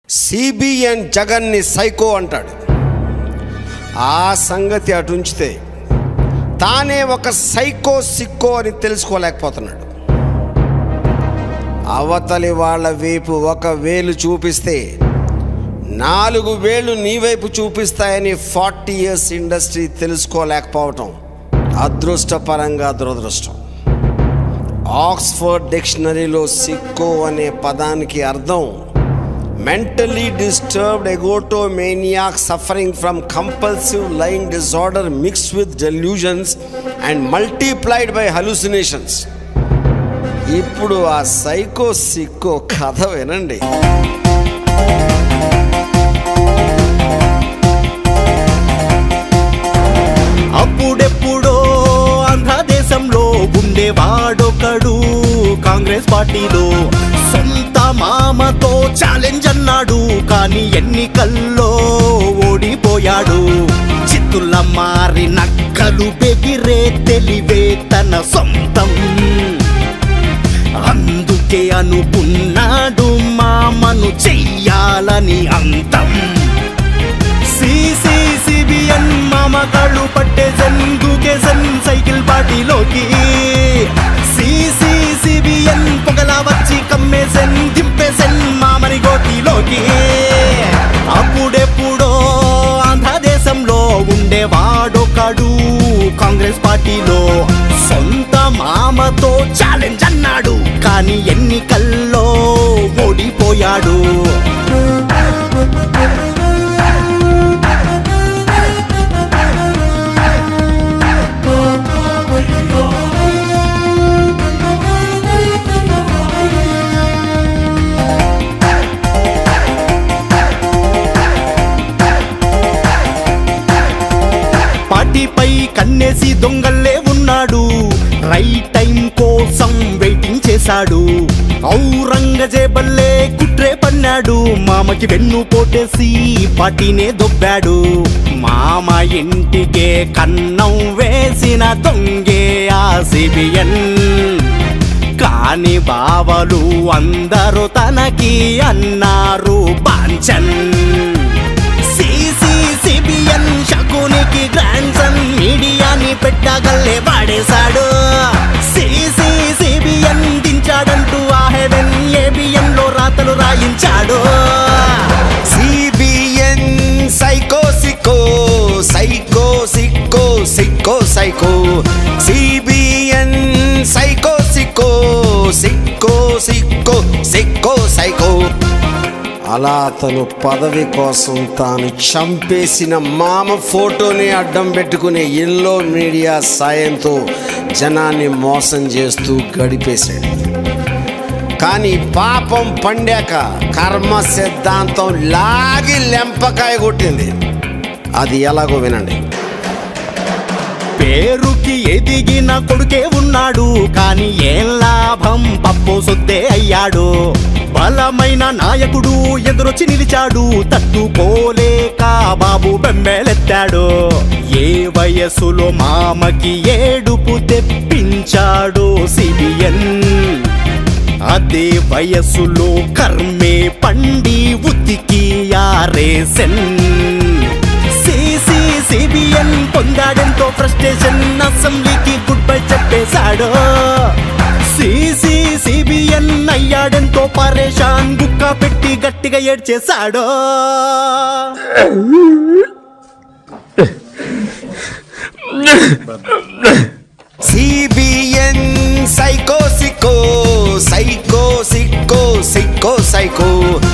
CBN జగన్ని psycho అంటాడు ఆ సంగతి అటుంచితే తానే ఒక సైకో సిక్కో అని తెలుసుకోలేకపోతున్నాడు అవతలి వాళ్ళ వైపు ఒక వేలు చూపిస్తే నాలుగు వేలు నీ వైపు చూపిస్తాయని ఫార్టీ ఇయర్స్ ఇండస్ట్రీ తెలుసుకోలేకపోవటం అదృష్టపరంగా దురదృష్టం ఆక్స్ఫర్డ్ డిక్షనరీలో సిక్కో అనే పదానికి అర్థం mentally disturbed egotomaniac suffering from compulsive lying disorder mix with delusions and multiplied by hallucinations ఇప్పుడు ఆ సైకో సిక్కో కథ వినండి అప్పుడెప్పుడో ఆంధ్రదేశంలో ఉండేవాడొకడు కాంగ్రెస్ పార్టీలో సొంత మామతో ఛాలెంజ్ అన్నాడు కానీ ఎన్నికల్లో ఓడిపోయాడు చిత్తుల మారి నక్కలు బెగిరే తెలివే తన సొంతం అందుకే అనుకున్నాడు మామను చెయ్యాలని అంతం సిసిసిబిఎన్ మామగాళ్ళు పట్టేసన్ దూకేసన్ సైకిల్ పార్టీలోకి సిసిసిబిఎన్ పొగలా వచ్చి కమ్మేసన్ దింపేసన్ మామని గోటిలోకి అప్పుడెప్పుడో ఆంధ్రదేశంలో ఉండేవాడొకడు కాంగ్రెస్ పార్టీలో సొంత మామతో ఛాలెంజ్ అన్నాడు కానీ ఎన్నికల్లో ఓడిపోయాడు పార్టీపై కన్నేసి దొంగల్లే ఉన్నాడు రైట్ టైం కోసం వెయిటింగ్ చేశాడు ఔరంగజేబల్లే కుట్రే పన్నాడు మామకి వెన్ను పోటేసి పార్టీనే దొబ్బాడు మామ ఇంటికే కన్నం వేసిన దొంగే ఆ సిబిఎన్ కాని బావలు అందరూ తనకి అన్నారు బాంచన్ సిబిఎన్ శకునికి గ్రాండ్ సన్ మీడియాని పెట్టగల్లే వాడేశాడు సిబిఎన్ దించాడంటూ ఆ హెవెన్ ఏబిఎన్ లో రాతలు రాయించాడు CBN psycho sicko psycho sicko sicko psycho CBN psycho sicko sicko sicko sicko psycho అలా అతను పదవి కోసం తాను చంపేసిన మామ ఫోటోని అడ్డం పెట్టుకునే ఎల్లో మీడియా సాయంతో జనాన్ని మోసం చేస్తూ గడిపేశాడు కానీ పాపం పండాక కర్మ సిద్ధాంతం లాగి లెంపకాయ కొట్టింది అది ఎలాగో వినండి పేరుకి ఎదిగిన కొడుకే ఉన్నాడు కానీ ఏం లాభం పప్పు సొద్దే అయ్యాడు బలమైన నాయకుడు ఎదురొచ్చి నిలిచాడు తట్టుకోలేక బాబు బెమ్మెలెత్తాడు ఏ వయసులో మామకి ఏడుపు తెప్పించాడు సిబిఎన్ అదే వయసులో కర్మే పండి ఉతికి ఆరేసెన్ సిబిఎన్ పొందాడెంతో ఫ్రస్ట్రేషన్ అసెంబ్లీకి గుడ్ బై చెప్పేశాడు సిబిఎన్ అయ్యాడెంతో పరేషాన్ గుక్క పెట్టి గట్టిగా ఏడ్చేశాడు CBN psycho sicko psycho sicko sicko psycho